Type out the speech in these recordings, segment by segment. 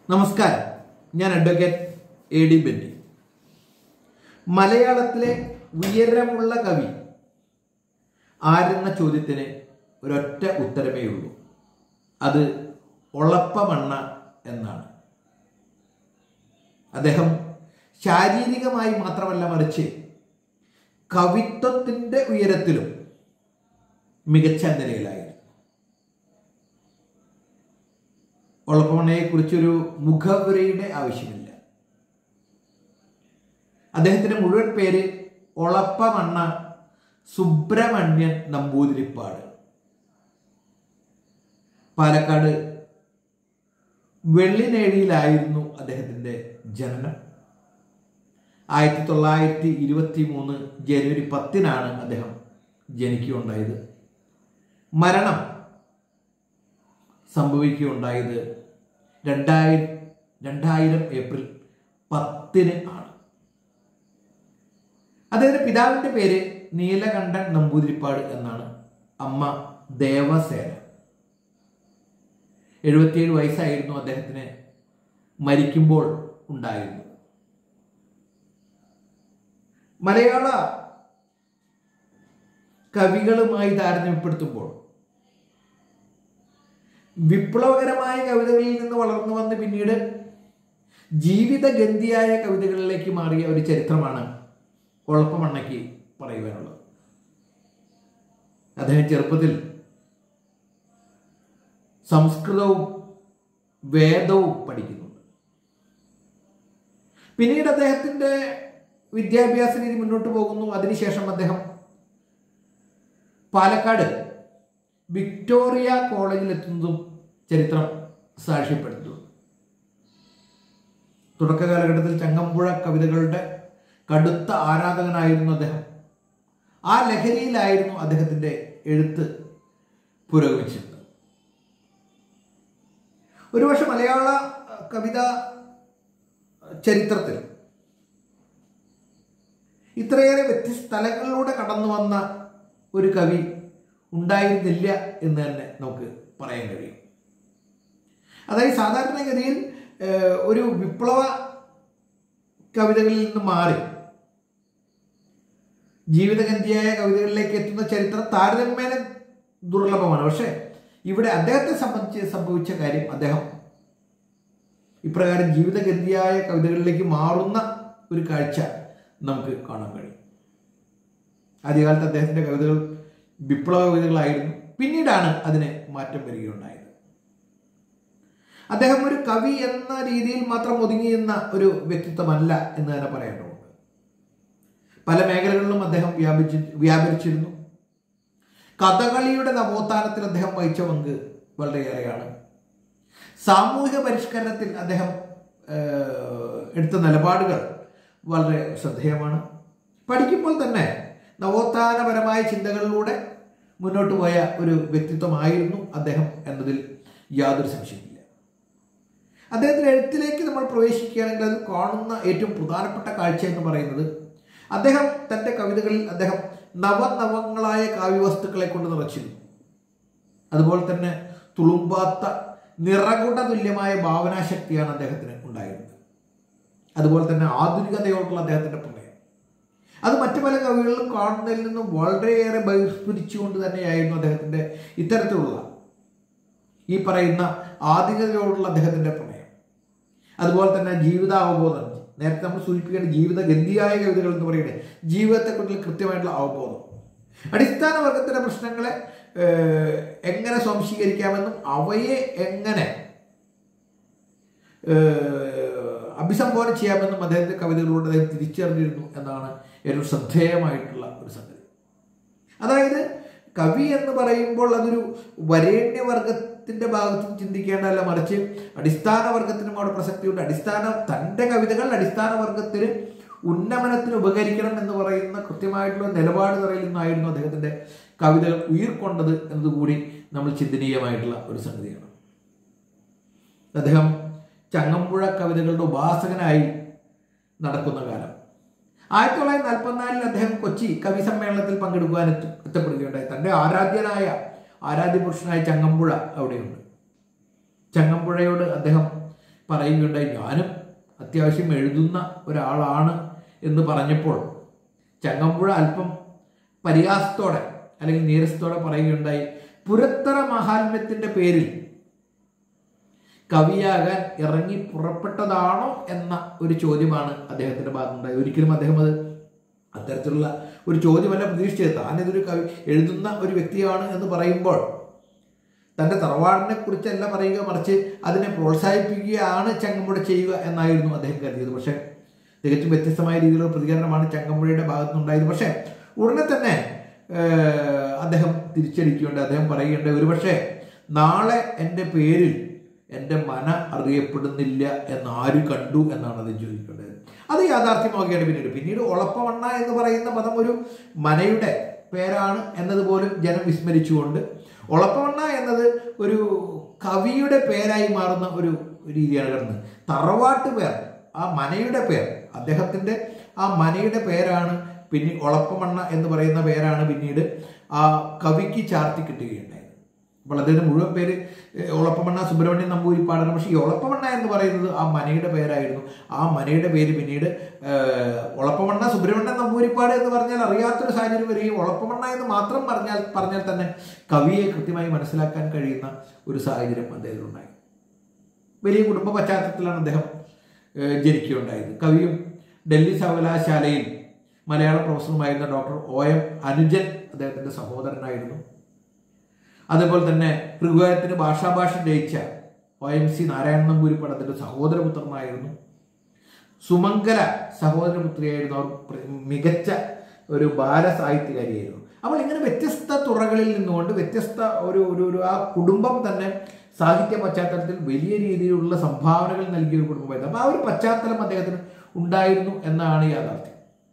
നമസ്കാരം ഞാൻ advocate A D Benny മലയാളത്തിലെ ഉയരമുള്ള കവി ആരെന്ന ചോദ്യത്തിന് ഒരൊറ്റ ഉത്തരമേ ഉള്ളൂ അത് ഒളപ്പമണ്ണ എന്നാണ് അദ്ദേഹം ശാരീരികമായി മാത്രമല്ല മറിച്ച് കവിത്വത്തിൻ്റെ ഉയരത്തിലും മികച്ച നിലയിലായിരുന്നു ഒളപ്പമണ്ണയെ കുറിച്ചൊരു മുഖവുരയുടെ ആവശ്യമില്ല അദ്ദേഹത്തിന്റെ മുഴുവൻ പേര് ഒളപ്പമണ്ണ സുബ്രഹ്മണ്യൻ നമ്പൂതിരിപ്പാട് പാലക്കാട് വെള്ളിനേഴിയിലായിരുന്നു അദ്ദേഹത്തിന്റെ ജനനം ആയിരത്തി തൊള്ളായിരത്തി ഇരുപത്തി മൂന്ന് ജനുവരി പത്തിനാണ് അദ്ദേഹം ജനിക്കുകയുണ്ടായത് മരണം സംഭവിക്കുകയുണ്ടായത് രണ്ടായിരം രണ്ടായിരം ഏപ്രിൽ പത്തിന് ആണ് അദ്ദേഹത്തിന്റെ പിതാവിന്റെ പേര് നീലകണ്ഠൻ നമ്പൂതിരിപ്പാട് എന്നാണ് അമ്മ ദേവസേന എഴുപത്തിയേഴ് വയസ്സായിരുന്നു അദ്ദേഹത്തിന് മരിക്കുമ്പോൾ ഉണ്ടായിരുന്നത് മലയാള കവികളുമായി താരതമ്യപ്പെടുത്തുമ്പോൾ വിപ്ലവകരമായ കവിതകളിൽ നിന്ന് വളർന്നു വന്ന് പിന്നീട് ജീവിതഗന്ധിയായ കവിതകളിലേക്ക് മാറിയ ഒരു ചരിത്രമാണ് ഉളപ്പമണ്ണയ്ക്ക് പറയുവാനുള്ളത് അദ്ദേഹം ചെറുപ്പത്തിൽ സംസ്കൃതവും വേദവും പഠിക്കുന്നുണ്ട് പിന്നീട് അദ്ദേഹത്തിന്റെ വിദ്യാഭ്യാസ രീതി മുന്നോട്ട് പോകുന്നു അതിനുശേഷം അദ്ദേഹം പാലക്കാട് വിക്ടോറിയ കോളേജിൽ എത്തുന്നതും ചരിത്രം സാക്ഷ്യപ്പെടുത്തുന്നു തുടക്ക കാലഘട്ടത്തിൽ ചങ്ങമ്പുഴ കവിതകളുടെ കടുത്ത ആരാധകനായിരുന്നു അദ്ദേഹം ആ ലഹരിയിലായിരുന്നു അദ്ദേഹത്തിന്റെ എഴുത്ത് പുരോഗമിച്ചിരുന്നത് ഒരുപക്ഷെ മലയാള കവിത ചരിത്രത്തിൽ ഇത്രയേറെ വ്യത്യസ്ത സ്ഥലങ്ങളിലൂടെ കടന്നു വന്ന ഒരു കവി ഉണ്ടായിരുന്നില്ല എന്ന് തന്നെ നമുക്ക് പറയാൻ കഴിയും അതായത് സാധാരണഗതിയിൽ ഏഹ്, ഒരു വിപ്ലവ കവിതകളിൽ നിന്ന് മാറി ജീവിതഗന്ധിയായ കവിതകളിലേക്ക് എത്തുന്ന ചരിത്രം താരതമ്യേന ദുർലഭമാണ് പക്ഷേ ഇവിടെ അദ്ദേഹത്തെ സംബന്ധിച്ച് സംഭവിച്ച കാര്യം അദ്ദേഹം ഇപ്രകാരം ജീവിതഗന്ധിയായ കവിതകളിലേക്ക് മാറുന്ന ഒരു കാഴ്ച നമുക്ക് കാണാൻ കഴിയും ആദ്യകാലത്ത് അദ്ദേഹത്തിന്റെ കവിതകൾ വിപ്ലവ കവിതകളായിരുന്നു പിന്നീടാണ് അതിന് മാറ്റം വരികയുണ്ടായത് അദ്ദേഹം ഒരു കവി എന്ന രീതിയിൽ മാത്രം ഒതുങ്ങിയുന്ന ഒരു വ്യക്തിത്വമല്ല എന്ന് തന്നെ പറയേണ്ടതുണ്ട് പല മേഖലകളിലും അദ്ദേഹം വ്യാപിച്ച് വ്യാപരിച്ചിരുന്നു കഥകളിയുടെ നവോത്ഥാനത്തിൽ അദ്ദേഹം വഹിച്ച പങ്ക് വളരെയേറെയാണ് സാമൂഹിക പരിഷ്കരണത്തിൽ അദ്ദേഹം ഏഹ്, എടുത്ത നിലപാടുകൾ വളരെ ശ്രദ്ധേയമാണ് പഠിക്കുമ്പോൾ തന്നെ നവോത്ഥാനപരമായ ചിന്തകളിലൂടെ മുന്നോട്ട് പോയ ഒരു വ്യക്തിത്വമായിരുന്നു അദ്ദേഹം എന്നതിൽ യാതൊരു സംശയമില്ല അദ്ദേഹത്തിന്റെ എഴുത്തിലേക്ക് നമ്മൾ പ്രവേശിക്കുകയാണെങ്കിൽ അത് കാണുന്ന ഏറ്റവും പ്രധാനപ്പെട്ട കാഴ്ച എന്ന് പറയുന്നത് അദ്ദേഹം തന്റെ കവിതകളിൽ അദ്ദേഹം നവനവങ്ങളായ കാവ്യവസ്തുക്കളെ കൊണ്ട് നിറച്ചിരുന്നു അതുപോലെ തന്നെ തുളുമ്പാത്ത നിറകുട തുല്യമായ ഭാവനാശക്തിയാണ് അദ്ദേഹത്തിന് ഉണ്ടായിരുന്നത് അതുപോലെ തന്നെ ആധുനികതയോടുള്ള അദ്ദേഹത്തിന്റെ പ്രണയം അത് മറ്റു പല കവികളിലും കാണുന്നതിൽ നിന്നും വളരെയേറെ ബഹിസ്ഫുരിച്ചുകൊണ്ട് തന്നെയായിരുന്നു അദ്ദേഹത്തിന്റെ ഇത്തരത്തിലുള്ള ഈ പറയുന്ന ആധുനികതയോടുള്ള അദ്ദേഹത്തിന്റെ പ്രണയം അതുപോലെ തന്നെ ജീവിതാവബോധം നേരത്തെ നമ്മൾ സൂചിപ്പിക്കേണ്ട ജീവിത ഗന്ധിയായ കവിതകൾ എന്ന് പറയുന്നത് ജീവിതത്തെക്കുറിച്ചുള്ള കൃത്യമായിട്ടുള്ള അവബോധം അടിസ്ഥാന വർഗത്തിന്റെ പ്രശ്നങ്ങളെ ഏഹ്, എങ്ങനെ സ്വാംശീകരിക്കാമെന്നും അവയെ എങ്ങനെ ഏഹ്, അഭിസംബോധന ചെയ്യാമെന്നും അദ്ദേഹത്തിന്റെ കവിതകളിലൂടെ അദ്ദേഹം തിരിച്ചറിഞ്ഞിരുന്നു എന്നാണ് ഏറ്റവും ശ്രദ്ധേയമായിട്ടുള്ള ഒരു സംഗതി അതായത് കവി എന്ന് പറയുമ്പോൾ അതൊരു വരേണ്യവർഗത്തിന്റെ ഭാഗത്തും ചിന്തിക്കേണ്ടതല്ല മറിച്ച് അടിസ്ഥാന വർഗത്തിനും അവിടെ പ്രസക്തിയുണ്ട് അടിസ്ഥാന തന്റെ കവിതകൾ അടിസ്ഥാന വർഗത്തിന് ഉന്നമനത്തിന് ഉപകരിക്കണം എന്ന് പറയുന്ന കൃത്യമായിട്ടുള്ള നിലപാട് നിറയിൽ നിന്നായിരുന്നു അദ്ദേഹത്തിന്റെ കവിതകൾ ഉയർക്കൊണ്ടത് എന്നതുകൂടി നമ്മൾ ചിന്തനീയമായിട്ടുള്ള ഒരു സംഗതിയാണ് അദ്ദേഹം ചങ്ങമ്പുഴ കവിതകളുടെ ഉപാസകനായി നടക്കുന്ന കാലം ആയിരത്തി തൊള്ളായിരത്തി നാൽപ്പത്തിനാലിൽ അദ്ദേഹം കൊച്ചി കവി സമ്മേളനത്തിൽ പങ്കെടുക്കുവാൻ എത്തി എത്തപ്പെടുകയുണ്ടായി തന്റെ ആരാധ്യനായ ആരാധ്യ പുരുഷനായ ചങ്ങമ്പുഴ അവിടെയുണ്ട് ചങ്ങമ്പുഴയോട് അദ്ദേഹം പറയുകയുണ്ടായി ഞാനും അത്യാവശ്യം എഴുതുന്ന ഒരാളാണ് എന്ന് പറഞ്ഞപ്പോൾ ചങ്ങമ്പുഴ അല്പം പരിഹാസത്തോടെ അല്ലെങ്കിൽ നീരസത്തോടെ പറയുകയുണ്ടായി പുരത്തറ മഹാത്മ്യത്തിന്റെ പേരിൽ കവിയാകാൻ ഇറങ്ങി പുറപ്പെട്ടതാണോ എന്ന ഒരു ചോദ്യമാണ് അദ്ദേഹത്തിന്റെ ഭാഗത്തുണ്ടായത് ഒരിക്കലും അദ്ദേഹം അത് അത്തരത്തിലുള്ള ഒരു ചോദ്യമല്ല പ്രതീക്ഷിച്ചത് താനിതൊരു കവി എഴുതുന്ന ഒരു വ്യക്തിയാണ് എന്ന് പറയുമ്പോൾ തൻ്റെ തറവാടിനെ കുറിച്ചല്ല പറയുക മറിച്ച് അതിനെ പ്രോത്സാഹിപ്പിക്കുകയാണ് ചങ്ങമ്പുഴ ചെയ്യുക എന്നായിരുന്നു അദ്ദേഹം കരുതിയത് പക്ഷേ തികച്ചും വ്യത്യസ്തമായ രീതിയിലുള്ള പ്രതികരണമാണ് ചങ്ങമ്പുഴയുടെ ഭാഗത്തുനിന്നുണ്ടായത് പക്ഷേ ഉടനെ തന്നെ ഏഹ്, അദ്ദേഹം തിരിച്ചടിക്കുകയുണ്ട് അദ്ദേഹം പറയുകയുണ്ട് ഒരുപക്ഷെ നാളെ എൻ്റെ പേരിൽ എൻ്റെ മന അറിയപ്പെടുന്നില്ല എന്ന് ആര് കണ്ടു എന്നാണ് അദ്ദേഹം ചോദിക്കേണ്ടത് അത് യാഥാർത്ഥ്യമാവുകയാണ് പിന്നീട് പിന്നീട് ഒളപ്പമണ്ണ എന്ന് പറയുന്ന പദം ഒരു മനയുടെ പേരാണ് എന്നതുപോലും ജനം വിസ്മരിച്ചുകൊണ്ട് ഒളപ്പമണ്ണ എന്നത് ഒരു കവിയുടെ പേരായി മാറുന്ന ഒരു രീതിയാണ് കിടന്നത് തറവാട്ട് പേർ ആ മനയുടെ പേർ അദ്ദേഹത്തിൻ്റെ ആ മനയുടെ പേരാണ് പിന്നെ ഒളപ്പമണ്ണ എന്ന് പറയുന്ന പേരാണ് പിന്നീട് ആ കവിക്ക് ചാർത്തി കിട്ടുകയുണ്ടായത് അപ്പോൾ അദ്ദേഹത്തിന്റെ മുഴുവൻ പേര് ഏഹ്, ഒളപ്പമണ്ണ സുബ്രഹ്മണ്യൻ നമ്പൂരിപ്പാടാണ് പക്ഷേ ഈ ഒളപ്പമണ്ണ എന്ന് പറയുന്നത് ആ മനയുടെ പേരായിരുന്നു ആ മനയുടെ പേര് പിന്നീട് ഏഹ്, ഒളപ്പമണ്ണ സുബ്രഹ്മണ്യൻ നമ്പൂരിപ്പാട് എന്ന് പറഞ്ഞാൽ അറിയാത്തൊരു സാഹചര്യം വരികയും ഒളപ്പമണ്ണ എന്ന് മാത്രം പറഞ്ഞാൽ പറഞ്ഞാൽ തന്നെ കവിയെ കൃത്യമായി മനസ്സിലാക്കാൻ കഴിയുന്ന ഒരു സാഹചര്യം അദ്ദേഹത്തിനുണ്ടായി വലിയ കുടുംബ പശ്ചാത്തലത്തിലാണ് അദ്ദേഹം ഏഹ്, ജനിക്കുകയുണ്ടായത് കവിയും ഡൽഹി സർവകലാശാലയിൽ മലയാള പ്രൊഫസറുമായിരുന്ന ഡോക്ടർ ഒ എം അനുജൻ അദ്ദേഹത്തിന്റെ സഹോദരനായിരുന്നു അതേപോലെ തന്നെ ഋഗ്വേദത്തിന് ഭാഷാഭാഷം രചിച്ച ഒ എം സി നാരായണ നമ്പൂരിപ്പടത്തിന്റെ സഹോദരപുത്രനായിരുന്നു സുമംഗല സഹോദരപുത്രിയായിരുന്നു അവർ പ്ര- മികച്ച ഒരു ബാലസാഹിത്യകാരിയായിരുന്നു അപ്പോൾ ഇങ്ങനെ വ്യത്യസ്ത തുറകളിൽ നിന്നുകൊണ്ട് വ്യത്യസ്ത ഒരു ഒരു ഒരു ആ കുടുംബം തന്നെ സാഹിത്യ പശ്ചാത്തലത്തിൽ വലിയ രീതിയിലുള്ള സംഭാവനകൾ നൽകിയ ഒരു കുടുംബമായിരുന്നു അപ്പോൾ ആ ഒരു പശ്ചാത്തലം അദ്ദേഹത്തിന് ഉണ്ടായിരുന്നു എന്നാണ് യാഥാർത്ഥ്യം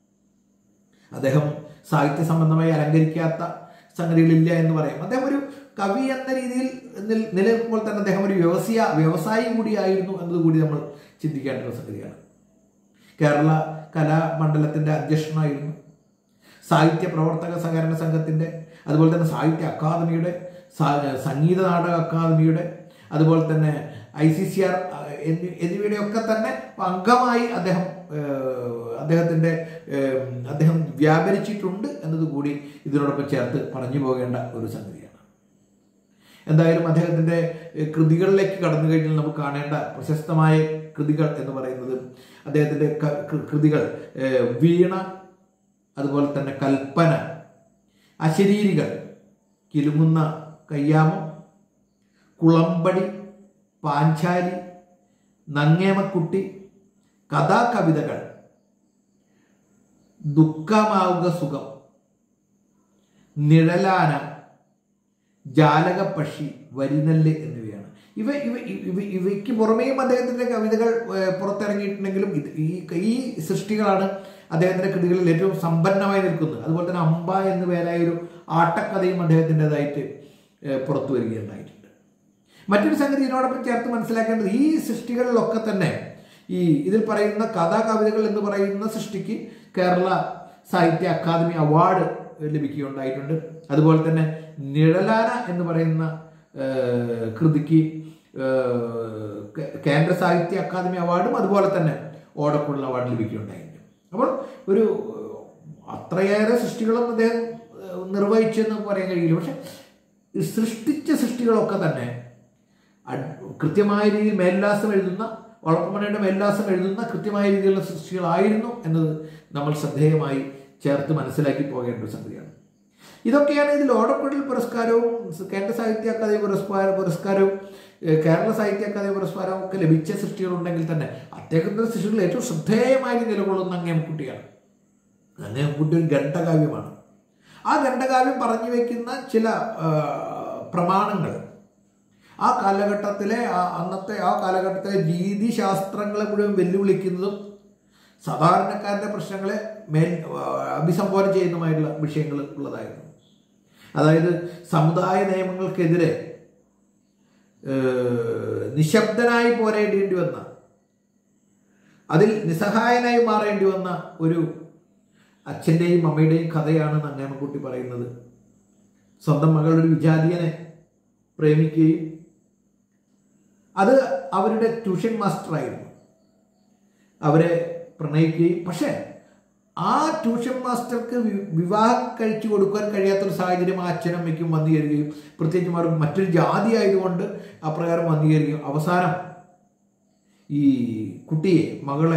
അദ്ദേഹം സാഹിത്യ സംബന്ധമായി അലങ്കരിക്കാത്ത സംഗതികളില്ല എന്ന് പറയാം അദ്ദേഹം ഒരു കവി എന്ന രീതിയിൽ നിൽ- നിലനിൽക്കുമ്പോൾ തന്നെ അദ്ദേഹം ഒരു വ്യവസായ വ്യവസായി കൂടിയായിരുന്നു എന്നത് കൂടി നമ്മൾ ചിന്തിക്കേണ്ട ഒരു സംഗതിയാണ് കേരള കലാമണ്ഡലത്തിന്റെ അധ്യക്ഷനായിരുന്നു സാഹിത്യ പ്രവർത്തക സഹകരണ സംഘത്തിന്റെ അതുപോലെ തന്നെ സാഹിത്യ അക്കാദമിയുടെ സാ- സംഗീത നാടക അക്കാദമിയുടെ അതുപോലെ തന്നെ ഐ സി സി ആർ എന്നിവയുടെ ഒക്കെ തന്നെ അംഗമായി അദ്ദേഹം ഏഹ്, അദ്ദേഹത്തിന്റെ ഏഹ്, അദ്ദേഹം വ്യാപരിച്ചിട്ടുണ്ട് എന്നതുകൂടി ഇതിനോടൊപ്പം ചേർത്ത് പറഞ്ഞു പോകേണ്ട ഒരു സംഗതിയാണ് എന്തായാലും അദ്ദേഹത്തിന്റെ ഏഹ്, കൃതികളിലേക്ക് കടന്നു കഴിഞ്ഞാൽ നമുക്ക് കാണേണ്ട പ്രശസ്തമായ കൃതികൾ എന്ന് പറയുന്നത് അദ്ദേഹത്തിന്റെ ക- കൃ- കൃതികൾ ഏഹ്, വീണ അതുപോലെ തന്നെ കൽപ്പന അശരീരികൾ കിലുങ്ങുന്ന കയ്യാമം കുളമ്പടി പാഞ്ചാലി നങ്ങേമക്കുട്ടി കഥാകവിതകൾ ദുഃഖമാവുക സുഖം നിഴലാന ജാലകപ്പക്ഷി വരിനെല്ല് എന്നിവയാണ് ഇവ ഇവ ഇവ ഇവയ്ക്ക് പുറമേയും അദ്ദേഹത്തിന്റെ കവിതകൾ ഏഹ്, പുറത്തിറങ്ങിയിട്ടുണ്ടെങ്കിലും ഇത് ഈ ഈ സൃഷ്ടികളാണ് അദ്ദേഹത്തിന്റെ കൃതികളിൽ ഏറ്റവും സമ്പന്നമായി നിൽക്കുന്നത് അതുപോലെ തന്നെ അമ്പ എന്നു പേരായ ഒരു ആട്ടക്കഥയും അദ്ദേഹത്തിൻ്റെതായിട്ട് ഏഹ്, പുറത്തു വരികയുണ്ടായിട്ടുണ്ട് മറ്റൊരു സംഗതി ഇതിനോടൊപ്പം ചേർത്ത് മനസ്സിലാക്കേണ്ടത് ഈ സൃഷ്ടികളിലൊക്കെ തന്നെ ഈ ഇതിൽ പറയുന്ന കഥാകവിതകൾ എന്ന് പറയുന്ന സൃഷ്ടിക്ക് കേരള സാഹിത്യ അക്കാദമി അവാർഡ് ലഭിക്കുകയുണ്ടായിട്ടുണ്ട് അതുപോലെ തന്നെ നിഴലാന എന്ന് പറയുന്ന ഏഹ്, കൃതിക്ക് ഏഹ്, കേ- കേന്ദ്ര സാഹിത്യ അക്കാദമി അവാർഡും അതുപോലെ തന്നെ ഓടക്കുള്ള അവാർഡ് ലഭിക്കുകയുണ്ടായിട്ടുണ്ട് അപ്പോൾ ഒരു ഏഹ്, അത്രയേറെ സൃഷ്ടികളും അദ്ദേഹം ഏഹ്, നിർവഹിച്ചു എന്ന് പറയാൻ കഴിയില്ല പക്ഷെ ഈ സൃഷ്ടിച്ച സൃഷ്ടികളൊക്കെ തന്നെ അഡ്- കൃത്യമായ രീതിയിൽ മേൽവിലാസം എഴുതുന്ന വളപ്പമണയുടെ മേൽവിലാസം എഴുതുന്ന കൃത്യമായ രീതിയിലുള്ള സൃഷ്ടികളായിരുന്നു എന്നത് നമ്മൾ ശ്രദ്ധേയമായി ചേർത്ത് മനസ്സിലാക്കി പോകേണ്ട ഒരു സംഗതിയാണ് ഇതൊക്കെയാണ് ഇതിൽ ഓടക്കുഴൽ പുരസ്കാരവും കേന്ദ്ര സാഹിത്യ അക്കാദമി പുരസ്കാര പുരസ്കാരവും ഏഹ് കേരള സാഹിത്യ അക്കാദമി പുരസ്കാരവും ഒക്കെ ലഭിച്ച സൃഷ്ടികളുണ്ടെങ്കിൽ തന്നെ അദ്ദേഹത്തിന്റെ സൃഷ്ടികൾ ഏറ്റവും ശ്രദ്ധേയമായി നിലകൊള്ളുന്ന അങ്ങേംകുട്ടിയാണ് അങ്ങേംകുട്ടി ഒരു ഖണ്ഡകാവ്യമാണ് ആ ഖണ്ഡകാവ്യം പറഞ്ഞു വെക്കുന്ന ചില ആ, പ്രമാണങ്ങൾ ആ കാലഘട്ടത്തിലെ ആ അന്നത്തെ ആ കാലഘട്ടത്തിലെ രീതിശാസ്ത്രങ്ങളെ മുഴുവൻ വെല്ലുവിളിക്കുന്നതും സാധാരണക്കാരന്റെ പ്രശ്നങ്ങളെ മേൽ ആ, അഭിസംബോധന ചെയ്യുന്നതുമായിട്ടുള്ള വിഷയങ്ങൾ ഉള്ളതായിരുന്നു അതായത് സമുദായ നിയമങ്ങൾക്കെതിരെ ഏഹ്, നിശബ്ദനായി പോരേണ്ടേണ്ടി വന്ന അതിൽ നിസ്സഹായനായി മാറേണ്ടി വന്ന ഒരു അച്ഛൻ്റെയും അമ്മയുടെയും കഥയാണ് നങ്ങേമക്കുട്ടി പറയുന്നത് സ്വന്തം മകൾ ഒരു വിജാതീയനെ പ്രേമിക്കുകയും അത് അവരുടെ ട്യൂഷൻ മാസ്റ്ററായിരുന്നു അവരെ പ്രണയിക്കുകയും പക്ഷേ ആ ട്യൂഷൻ മാസ്റ്റർക്ക് വി- വിവാഹം കഴിച്ചു കൊടുക്കാൻ കഴിയാത്തൊരു സാഹചര്യം ആ അച്ഛനും അമ്മയ്ക്കും വന്നു ചേരുകയും പ്രത്യേകിച്ചും അവർ മറ്റൊരു ജാതി ആയതുകൊണ്ട് അപ്രകാരം വന്നു ചേരുകയും അവസാനം ഈ കുട്ടിയെ മകളെ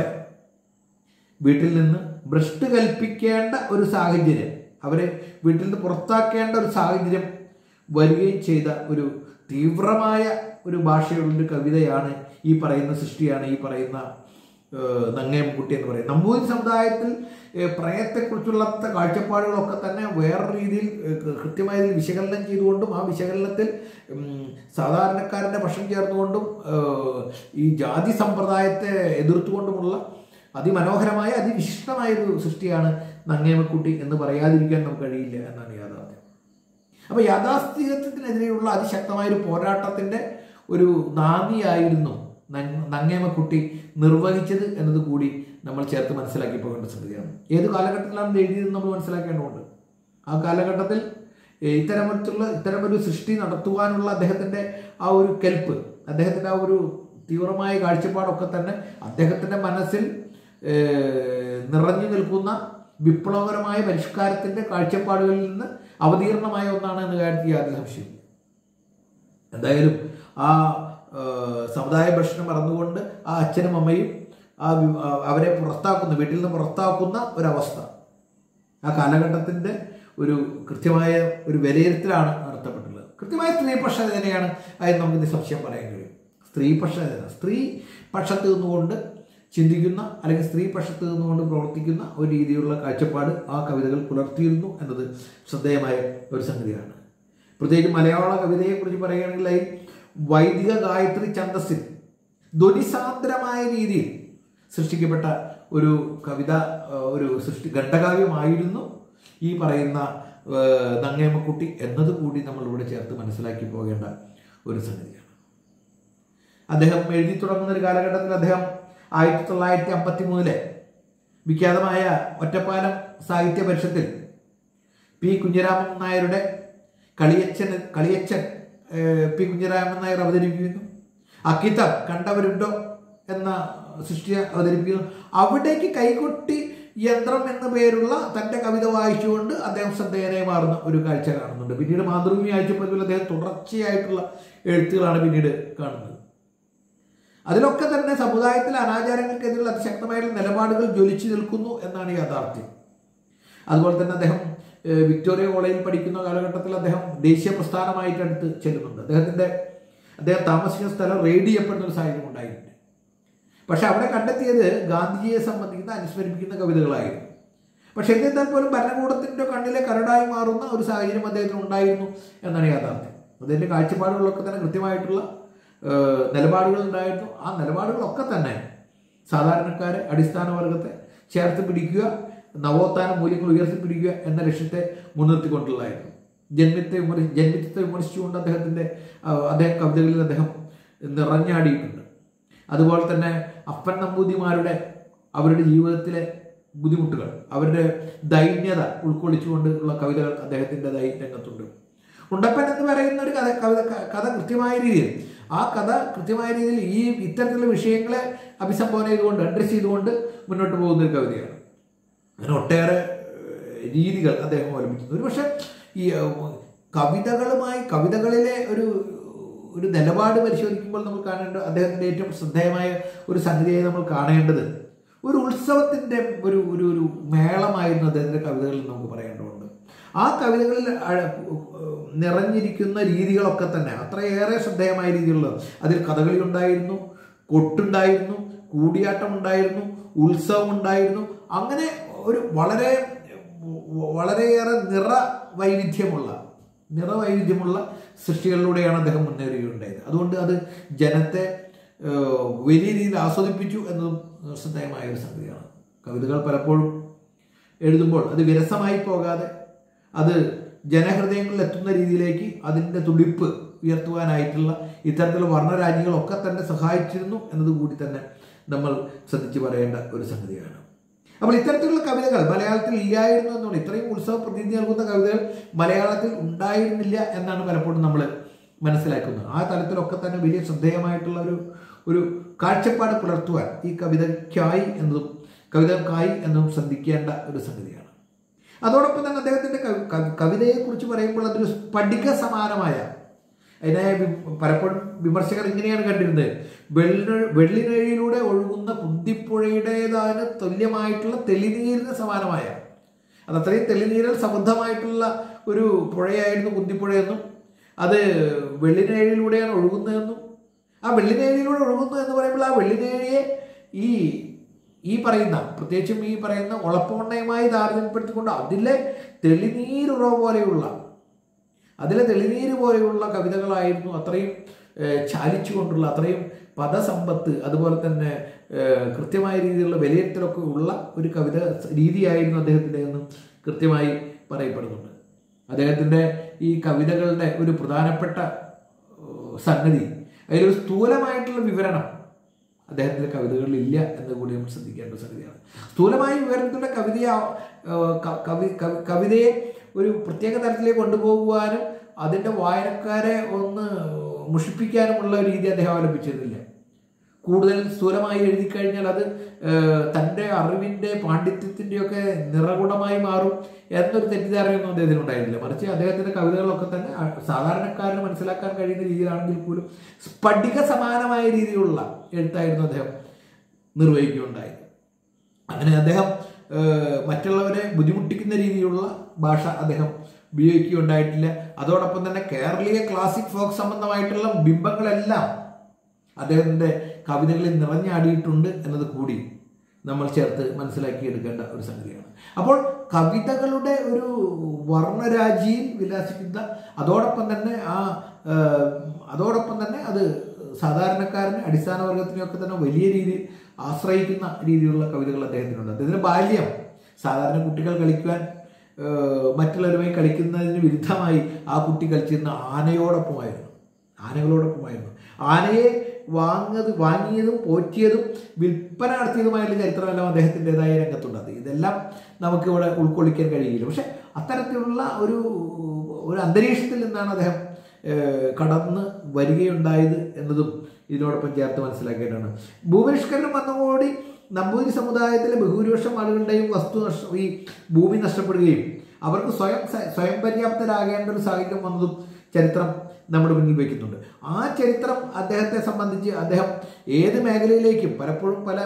വീട്ടിൽ നിന്ന് ഭ്രഷ്ട് കൽപ്പിക്കേണ്ട ഒരു സാഹചര്യം അവരെ വീട്ടിൽ നിന്ന് പുറത്താക്കേണ്ട ഒരു സാഹചര്യം വരികയും ചെയ്ത ഒരു തീവ്രമായ ഒരു ഭാഷയുള്ള ഒരു കവിതയാണ് ഈ പറയുന്ന സൃഷ്ടിയാണ് ഈ പറയുന്ന ഏഹ്, നങ്ങേംകുട്ടി എന്ന് പറയുന്നത് നമ്പൂതിരി സമുദായത്തിൽ ഏഹ്, പ്രണയത്തെക്കുറിച്ചുള്ള കാഴ്ചപ്പാടുകളൊക്കെ തന്നെ വേറെ രീതിയിൽ ഏഹ്, കൃത്യമായ രീതിയിൽ വിശകലനം ചെയ്തുകൊണ്ടും ആ വിശകലനത്തിൽ ഉം, സാധാരണക്കാരൻ്റെ പക്ഷം ചേർന്നുകൊണ്ടും ഏഹ്, ഈ ജാതി സമ്പ്രദായത്തെ എതിർത്തുകൊണ്ടുമുള്ള അതിമനോഹരമായ അതിവിശിഷ്ടമായ ഒരു സൃഷ്ടിയാണ് നങ്ങേമക്കുട്ടി എന്ന് പറയാതിരിക്കാൻ നമുക്ക് കഴിയില്ല എന്നാണ് യാഥാർത്ഥ്യം അപ്പൊ യാഥാസ്ഥികത്വത്തിനെതിരെയുള്ള അതിശക്തമായ ഒരു പോരാട്ടത്തിന്റെ ഒരു നാന്ദിയായിരുന്നു നങ്- നങ്ങേമക്കുട്ടി നിർവഹിച്ചത് എന്നത് കൂടി നമ്മൾ ചേർത്ത് മനസ്സിലാക്കി പോകേണ്ട സംഗതിയാണ് ഏത് കാലഘട്ടത്തിലാണ് ഇത് എഴുതിയതെന്ന് നമ്മൾ മനസ്സിലാക്കേണ്ടതുണ്ട് ആ കാലഘട്ടത്തിൽ ഏ, ഇത്തരത്തിലുള്ള ഇത്തരമൊരു സൃഷ്ടി നടത്തുവാനുള്ള അദ്ദേഹത്തിന്റെ ആ ഒരു കെൽപ്പ് അദ്ദേഹത്തിന്റെ ആ ഒരു തീവ്രമായ കാഴ്ചപ്പാടൊക്കെ തന്നെ അദ്ദേഹത്തിന്റെ മനസ്സിൽ ഏ, നിറഞ്ഞു നിൽക്കുന്ന വിപ്ലവകരമായ പരിഷ്കാരത്തിന്റെ കാഴ്ചപ്പാടുകളിൽ നിന്ന് അവതീർണമായ ഒന്നാണ് എന്ന കാര്യത്തിൽ യാതൊരു സംശയം എന്തായാലും ആ ആ, സമുദായ ഭക്ഷണം മറന്നുകൊണ്ട് ആ അച്ഛനും അമ്മയും ആ വി- ആ അവരെ പുറത്താക്കുന്ന വീട്ടിൽ നിന്ന് പുറത്താക്കുന്ന ഒരവസ്ഥ ആ കാലഘട്ടത്തിന്റെ ഒരു കൃത്യമായ ഒരു വിലയിരുത്തലാണ് നടത്തപ്പെട്ടുള്ളത് കൃത്യമായ സ്ത്രീപക്ഷ തന്നെയാണ് അതിന് നമുക്ക് നിസ്സംശയം പറയാൻ കഴിയും സ്ത്രീപക്ഷ സ്ത്രീ പക്ഷത്ത് നിന്നുകൊണ്ട് ചിന്തിക്കുന്ന അല്ലെങ്കിൽ സ്ത്രീ പക്ഷത്ത് നിന്നുകൊണ്ട് പ്രവർത്തിക്കുന്ന ഒരു രീതിയിലുള്ള കാഴ്ചപ്പാട് ആ കവിതകൾ പുലർത്തിയിരുന്നു എന്നത് ശ്രദ്ധേയമായ ഒരു സംഗതിയാണ് പ്രത്യേകിച്ച് മലയാള കവിതയെക്കുറിച്ച് പറയുകയാണെങ്കിൽ അതിൽ വൈദിക ഗായത്രി ഛന്ദസ്സിൽ ധ്വനിസാന്ദ്രമായ രീതിയിൽ സൃഷ്ടിക്കപ്പെട്ട ഒരു കവിത ആ, ഒരു സൃഷ്ടി ഖണ്ഡകാവ്യമായിരുന്നു ഈ പറയുന്ന ആ, നങ്ങേമക്കുട്ടി എന്നത് കൂടി നമ്മൾ ഇവിടെ ചേർത്ത് മനസ്സിലാക്കി പോകേണ്ട ഒരു സംഗതിയാണ് അദ്ദേഹം എഴുതി തുടങ്ങുന്ന ഒരു കാലഘട്ടത്തിൽ അദ്ദേഹം ആയിരത്തി തൊള്ളായിരത്തി അമ്പത്തി മൂന്നിലെ വിഖ്യാതമായ ഒറ്റപ്പാലം സാഹിത്യ പരിഷത്തിൽ പി കുഞ്ഞിരാമൻ നായരുടെ കളിയച്ചൻ കളിയച്ചൻ ഏഹ്, പി കുഞ്ഞിരാമൻ നായർ അവതരിപ്പിക്കുന്നു അക്കിത്തം കണ്ടവരുണ്ടോ എന്ന സൃഷ്ടി അവതരിപ്പിക്കുന്നു അവിടേക്ക് കൈകൊട്ടി യന്ത്രം എന്ന പേരുള്ള തന്റെ കവിത വായിച്ചുകൊണ്ട് അദ്ദേഹം ശ്രദ്ധേയനായി മാറുന്ന ഒരു കാഴ്ച കാണുന്നുണ്ട് പിന്നീട് മാതൃഭൂമി ആഴ്ചപ്പതിൽ അദ്ദേഹം തുടർച്ചയായിട്ടുള്ള എഴുത്തുകളാണ് പിന്നീട് കാണുന്നത് അതിലൊക്കെ തന്നെ സമുദായത്തിലെ അനാചാരങ്ങൾക്കെതിരെയുള്ള അതിശക്തമായിട്ടുള്ള നിലപാടുകൾ ജ്വലിച്ചു നിൽക്കുന്നു എന്നാണ് യാഥാർത്ഥ്യം അതുപോലെ തന്നെ അദ്ദേഹം ഏഹ്, വിക്ടോറിയ കോളേജിൽ പഠിക്കുന്ന കാലഘട്ടത്തിൽ അദ്ദേഹം ദേശീയ പ്രസ്ഥാനമായിട്ട് അടുത്ത് ചെല്ലുന്നുണ്ട് അദ്ദേഹത്തിന്റെ അദ്ദേഹം താമസിക്കുന്ന സ്ഥലം റെയ്ഡ് ചെയ്യപ്പെടുന്ന ഒരു സാഹചര്യം ഉണ്ടായിട്ടുണ്ട് പക്ഷെ അവിടെ കണ്ടെത്തിയത് ഗാന്ധിജിയെ സംബന്ധിക്കുന്ന അനുസ്മരിപ്പിക്കുന്ന കവിതകളായിരുന്നു പക്ഷെ എന്നിരുന്നാൽ പോലും ഭരണകൂടത്തിന്റെ കണ്ണിലെ കരടായി മാറുന്ന ഒരു സാഹചര്യം അദ്ദേഹത്തിന് ഉണ്ടായിരുന്നു എന്നാണ് യാഥാർത്ഥ്യം അതിന്റെ കാഴ്ചപ്പാടുകളൊക്കെ തന്നെ കൃത്യമായിട്ടുള്ള ഏഹ്, നിലപാടുകൾ ഉണ്ടായിരുന്നു ആ നിലപാടുകളൊക്കെ തന്നെ സാധാരണക്കാരെ അടിസ്ഥാന വർഗത്തെ ചേർത്ത് പിടിക്കുക നവോത്ഥാന മൂല്യങ്ങൾ ഉയർത്തിപ്പിടിക്കുക എന്ന ലക്ഷ്യത്തെ മുൻനിർത്തിക്കൊണ്ടുള്ളതായിരുന്നു ജന്മത്തെ വിമർശി ജന്മിത്വത്തെ വിമർശിച്ചുകൊണ്ട് അദ്ദേഹത്തിന്റെ ആ, അദ്ദേഹം കവിതകളിൽ അദ്ദേഹം നിറഞ്ഞാടിയിട്ടുണ്ട് അതുപോലെ തന്നെ അപ്പൻ നമ്പൂതിരിമാരുടെ അവരുടെ ജീവിതത്തിലെ ബുദ്ധിമുട്ടുകൾ അവരുടെ ദൈന്യത ഉൾക്കൊള്ളിച്ചുകൊണ്ട് ഉള്ള കവിതകൾ അദ്ദേഹത്തിൻ്റെതായി രംഗത്തുണ്ട് ഉണ്ടപ്പൻ എന്ന് പറയുന്ന ഒരു കഥ കവിത കഥ കൃത്യമായ രീതിയിൽ ആ കഥ കൃത്യമായ രീതിയിൽ ഈ ഇത്തരത്തിലുള്ള വിഷയങ്ങളെ അഭിസംബോധന ചെയ്തുകൊണ്ട് അഡ്രസ് ചെയ്തുകൊണ്ട് മുന്നോട്ട് പോകുന്ന ഒരു കവിതയാണ് അങ്ങനെ ഒട്ടേറെ ഏഹ്, രീതികൾ അദ്ദേഹം അവലംബിക്കുന്നു ഒരു പക്ഷേ ഈ ഏഹ്, കവിതകളുമായി കവിതകളിലെ ഒരു ഒരു നിലപാട് പരിശോധിക്കുമ്പോൾ നമ്മൾ കാണേണ്ട അദ്ദേഹത്തിന്റെ ഏറ്റവും ശ്രദ്ധേയമായ ഒരു സംഗതിയായി നമ്മൾ കാണേണ്ടത് ഒരു ഉത്സവത്തിന്റെ ഒരു ഒരു ഒരു മേളമായിരുന്നു അദ്ദേഹത്തിന്റെ കവിതകളിൽ നമുക്ക് പറയേണ്ടതുണ്ട് ആ കവിതകളിൽ അഴ- നിറഞ്ഞിരിക്കുന്ന രീതികളൊക്കെ തന്നെ അത്രയേറെ ശ്രദ്ധേയമായ രീതിയിലുള്ള അതിൽ കഥകളി ഉണ്ടായിരുന്നു കൊട്ടുണ്ടായിരുന്നു കൂടിയാട്ടം ഉണ്ടായിരുന്നു ഉത്സവം ഉണ്ടായിരുന്നു അങ്ങനെ ഒരു വളരെ വളരെയേറെ നിറ വൈവിധ്യമുള്ള നിറവൈവിധ്യമുള്ള സൃഷ്ടികളിലൂടെയാണ് അദ്ദേഹം മുന്നേറുകയുണ്ടായത് അതുകൊണ്ട് അത് ജനത്തെ ഏഹ്, വലിയ രീതിയിൽ ആസ്വദിപ്പിച്ചു എന്നതും ശ്രദ്ധേയമായ ഒരു സംഗതിയാണ് കവിതകൾ പലപ്പോഴും എഴുതുമ്പോൾ അത് വിരസമായി പോകാതെ അത് ജനഹൃദയങ്ങളിൽ എത്തുന്ന രീതിയിലേക്ക് അതിൻ്റെ തുടിപ്പ് ഉയർത്തുവാനായിട്ടുള്ള ഇത്തരത്തിലുള്ള വർണ്ണരാജികളൊക്കെ തന്നെ സഹായിച്ചിരുന്നു എന്നത് കൂടി തന്നെ നമ്മൾ ശ്രദ്ധിച്ചു പറയേണ്ട ഒരു സംഗതിയാണ് അപ്പോൾ ഇത്തരത്തിലുള്ള കവിതകൾ മലയാളത്തിൽ ഇല്ലായിരുന്നു എന്നുള്ളത് ഇത്രയും ഉത്സവ പ്രതീതി നൽകുന്ന കവിതകൾ മലയാളത്തിൽ ഉണ്ടായിരുന്നില്ല എന്നാണ് പലപ്പോഴും നമ്മൾ മനസ്സിലാക്കുന്നത് ആ തലത്തിലൊക്കെ തന്നെ വലിയ ശ്രദ്ധേയമായിട്ടുള്ള ഒരു ഒരു കാഴ്ചപ്പാട് പുലർത്തുവാൻ ഈ കവിതയ്ക്കായി എന്നതും കവിതക്കായി എന്നതും ശ്രദ്ധിക്കേണ്ട ഒരു സംഗതിയാണ് അതോടൊപ്പം തന്നെ അദ്ദേഹത്തിൻ്റെ കവി കവി- കവിതയെക്കുറിച്ച് പറയുമ്പോൾ അതൊരു സ്ഫടിക സമാനമായ അതിനെ വി- പലപ്പോഴും വിമർശകർ ഇങ്ങനെയാണ് കണ്ടിരുന്നത് വെള്ളി വെള്ളിനഴിയിലൂടെ ഒഴുകുന്ന കുന്തിപ്പുഴയുടേതായ തുല്യമായിട്ടുള്ള തെളിനീരിന് സമാനമായ അത് അത്രയും തെളിനീരിൽ സമൃദ്ധമായിട്ടുള്ള ഒരു പുഴയായിരുന്നു കുന്തിപ്പുഴയെന്നും അത് വെള്ളിനഴിയിലൂടെയാണ് ഒഴുകുന്നതെന്നും ആ വെള്ളിനഴിയിലൂടെ ഒഴുകുന്നു എന്ന് പറയുമ്പോൾ ആ വെള്ളിനഴിയെ ഈ ഈ പറയുന്ന പ്രത്യേകിച്ചും ഈ പറയുന്ന ഉളപ്പമണ്ണയുമായി താരതമ്യപ്പെടുത്തിക്കൊണ്ട് അതിലെ തെളിനീരുറ പോലെയുള്ള അതിലെ തെളിനീര് പോലെയുള്ള കവിതകളായിരുന്നു അത്രയും ഏഹ്, ചാലിച്ചുകൊണ്ടുള്ള അത്രയും പദസമ്പത്ത് അതുപോലെ തന്നെ ഏഹ്, കൃത്യമായ രീതിയിലുള്ള വിലയിരുത്തലൊക്കെ ഉള്ള ഒരു കവിത രീതിയായിരുന്നു അദ്ദേഹത്തിൻ്റെ എന്ന് കൃത്യമായി പറയപ്പെടുന്നുണ്ട് അദ്ദേഹത്തിൻ്റെ ഈ കവിതകളുടെ ഒരു പ്രധാനപ്പെട്ട ഏഹ്, സംഗതി അതിലൊരു സ്ഥൂലമായിട്ടുള്ള വിവരണം അദ്ദേഹത്തിൻ്റെ കവിതകളിൽ ഇല്ല എന്ന് കൂടി നമ്മൾ ശ്രദ്ധിക്കേണ്ട ഒരു സംഗതിയാണ് സ്ഥൂലമായ വിവരണത്തിൻ്റെ കവിതയെ ഏഹ്, ക- കവി കവി- കവിതയെ ഒരു പ്രത്യേക തലത്തിലേക്ക് കൊണ്ടുപോകുവാനും അതിൻ്റെ വായനക്കാരെ ഒന്ന് മുഷിപ്പിക്കാനുമുള്ള ഒരു രീതി അദ്ദേഹം അവലംബിച്ചിരുന്നില്ല കൂടുതൽ സ്ഥൂലമായി എഴുതി കഴിഞ്ഞാൽ അത് ഏഹ്, തൻ്റെ അറിവിൻ്റെ പാണ്ഡിത്യത്തിൻ്റെയൊക്കെ നിറകുടമായി മാറും എന്നൊരു തെറ്റിദ്ധാരണയൊന്നും അദ്ദേഹത്തിന് ഉണ്ടായിരുന്നില്ല മറിച്ച് അദ്ദേഹത്തിൻ്റെ കവിതകളൊക്കെ തന്നെ ആ സാധാരണക്കാരന് മനസ്സിലാക്കാൻ കഴിയുന്ന രീതിയിലാണെങ്കിൽ പോലും സ്ഫടിക സമാനമായ രീതിയിലുള്ള എഴുത്തായിരുന്നു അദ്ദേഹം നിർവഹിക്കുകയുണ്ടായത് അങ്ങനെ അദ്ദേഹം ഏഹ്, മറ്റുള്ളവരെ ബുദ്ധിമുട്ടിക്കുന്ന രീതിയിലുള്ള ഭാഷ അദ്ദേഹം ഉപയോഗിക്കുകയുണ്ടായിട്ടില്ല അതോടൊപ്പം തന്നെ കേരളീയ ക്ലാസിക് ഫോക്ക് സംബന്ധമായിട്ടുള്ള ബിംബങ്ങളെല്ലാം അദ്ദേഹത്തിൻ്റെ കവിതകളിൽ നിറഞ്ഞാടിയിട്ടുണ്ട് എന്നത് കൂടി നമ്മൾ ചേർത്ത് മനസ്സിലാക്കിയെടുക്കേണ്ട ഒരു സംഗതിയാണ് അപ്പോൾ കവിതകളുടെ ഒരു വർണ്ണരാജിയിൽ വിലാസിക്കുന്ന അതോടൊപ്പം തന്നെ ആ ഏഹ്, അതോടൊപ്പം തന്നെ അത് സാധാരണക്കാരന് അടിസ്ഥാന വർഗത്തിനെയൊക്കെ തന്നെ വലിയ രീതിയിൽ ആശ്രയിക്കുന്ന രീതിയിലുള്ള കവിതകൾ അദ്ദേഹത്തിനുണ്ട് അദ്ദേഹത്തിന് ബാല്യം സാധാരണ കുട്ടികൾ കളിക്കുവാൻ ഏഹ്, മറ്റുള്ളവരുമായി കളിക്കുന്നതിന് വിരുദ്ധമായി ആ കുട്ടി കളിച്ചിരുന്ന ആനയോടൊപ്പമായിരുന്നു ആനകളോടൊപ്പമായിരുന്നു ആനയെ വാങ്ങത് വാങ്ങിയതും പോറ്റിയതും വിൽപ്പന നടത്തിയതുമായുള്ള ചരിത്രമെല്ലാം അദ്ദേഹത്തിൻ്റെതായ രംഗത്തുണ്ട് അത് ഇതെല്ലാം നമുക്ക് ഇവിടെ ഉൾക്കൊള്ളിക്കാൻ കഴിയില്ല പക്ഷെ അത്തരത്തിലുള്ള ഒരു ഒരു അന്തരീക്ഷത്തിൽ നിന്നാണ് അദ്ദേഹം ഏഹ്, കടന്ന് വരികയുണ്ടായത് എന്നതും ഇതിനോടൊപ്പം ചേർത്ത് മനസ്സിലാക്കേണ്ടതാണ് ഭൂപരിഷ്കരണം വന്നതോടുകൂടി നമ്പൂതിരി സമുദായത്തിലെ ബഹുഭൂരിപക്ഷം ആളുകളുടെയും വസ്തു നഷ്ട ഈ ഭൂമി നഷ്ടപ്പെടുകയും അവർക്ക് സ്വയം സ- സ്വയം പര്യാപ്തരാകേണ്ട ഒരു സാഹചര്യം വന്നതും ചരിത്രം നമ്മുടെ മുന്നിൽ വയ്ക്കുന്നുണ്ട് ആ ചരിത്രം അദ്ദേഹത്തെ സംബന്ധിച്ച് അദ്ദേഹം ഏത് മേഖലയിലേക്കും പലപ്പോഴും പല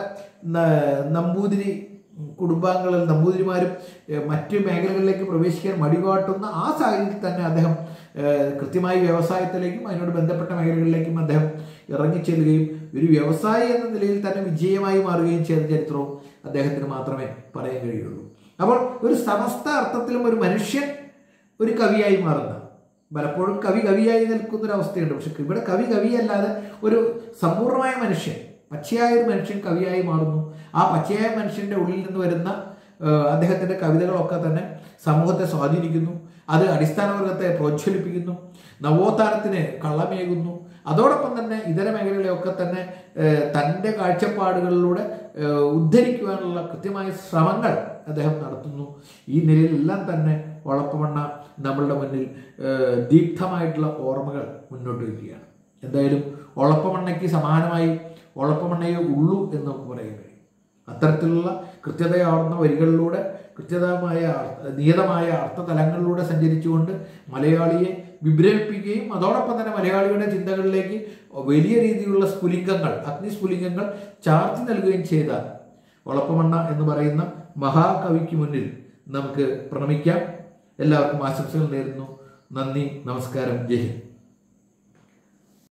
ന- നമ്പൂതിരി കുടുംബാംഗങ്ങളിൽ നമ്പൂതിരിമാരും ഏഹ്, മറ്റ് മേഖലകളിലേക്ക് പ്രവേശിക്കാൻ മടികാട്ടുന്ന ആ സാഹചര്യത്തിൽ തന്നെ അദ്ദേഹം ഏഹ്, കൃത്യമായി വ്യവസായത്തിലേക്കും അതിനോട് ബന്ധപ്പെട്ട മേഖലകളിലേക്കും അദ്ദേഹം ഇറങ്ങിച്ചെല്ലുകയും ഒരു വ്യവസായി എന്ന നിലയിൽ തന്നെ വിജയമായി മാറുകയും ചെയ്ത ചരിത്രവും അദ്ദേഹത്തിന് മാത്രമേ പറയാൻ കഴിയുള്ളൂ അപ്പോൾ ഒരു സമസ്ത അർത്ഥത്തിലും ഒരു മനുഷ്യൻ ഒരു കവിയായി മാറുന്ന പലപ്പോഴും കവി കവിയായി നിൽക്കുന്ന ഒരു അവസ്ഥയുണ്ട് പക്ഷെ ഇവിടെ കവി കവിയല്ലാതെ ഒരു സമ്പൂർണ്ണമായ മനുഷ്യൻ പച്ചയായ ഒരു മനുഷ്യൻ കവിയായി മാറുന്നു ആ പച്ചയായ മനുഷ്യന്റെ ഉള്ളിൽ നിന്ന് വരുന്ന ഏഹ്, അദ്ദേഹത്തിന്റെ കവിതകളൊക്കെ തന്നെ സമൂഹത്തെ സ്വാധീനിക്കുന്നു അത് അടിസ്ഥാന വർഗത്തെ പ്രോജ്വലിപ്പിക്കുന്നു നവോത്ഥാനത്തിന് കള്ളമേകുന്നു അതോടൊപ്പം തന്നെ ഇതര മേഖലകളെയൊക്കെ തന്നെ ഏഹ്, തൻ്റെ കാഴ്ചപ്പാടുകളിലൂടെ ഏഹ്, ഉദ്ധരിക്കുവാനുള്ള കൃത്യമായ ശ്രമങ്ങൾ അദ്ദേഹം നടത്തുന്നു ഈ നിലയിലെല്ലാം തന്നെ ഒളപ്പമണ്ണ നമ്മളുടെ മുന്നിൽ ഏഹ്, ദീപ്തമായിട്ടുള്ള ഓർമ്മകൾ മുന്നോട്ട് വയ്ക്കുകയാണ് എന്തായാലും ഒളപ്പമണ്ണയ്ക്ക് സമാനമായി ഒളപ്പമണ്ണയെ ഉള്ളൂ എന്ന് നമുക്ക് പറയാൻ കഴിയും അത്തരത്തിലുള്ള കൃത്യതയാർന്ന വരികളിലൂടെ കൃത്യതമായ അർത്ഥ- നിയതമായ അർത്ഥതലങ്ങളിലൂടെ സഞ്ചരിച്ചുകൊണ്ട് മലയാളിയെ വിഭ്രമിപ്പിക്കുകയും അതോടൊപ്പം തന്നെ മലയാളിയുടെ ചിന്തകളിലേക്ക് വലിയ രീതിയിലുള്ള സ്ഫുലിംഗങ്ങൾ അഗ്നിസ്ഫുലിംഗങ്ങൾ ചാർത്തി നൽകുകയും ചെയ്ത ഒളപ്പമണ്ണ എന്ന് പറയുന്ന മഹാകവിക്ക് മുന്നിൽ നമുക്ക് പ്രണമിക്കാം എല്ലാവർക്കും ആശംസകൾ നേരുന്നു നന്ദി നമസ്കാരം ജയ് ഹിന്ദ്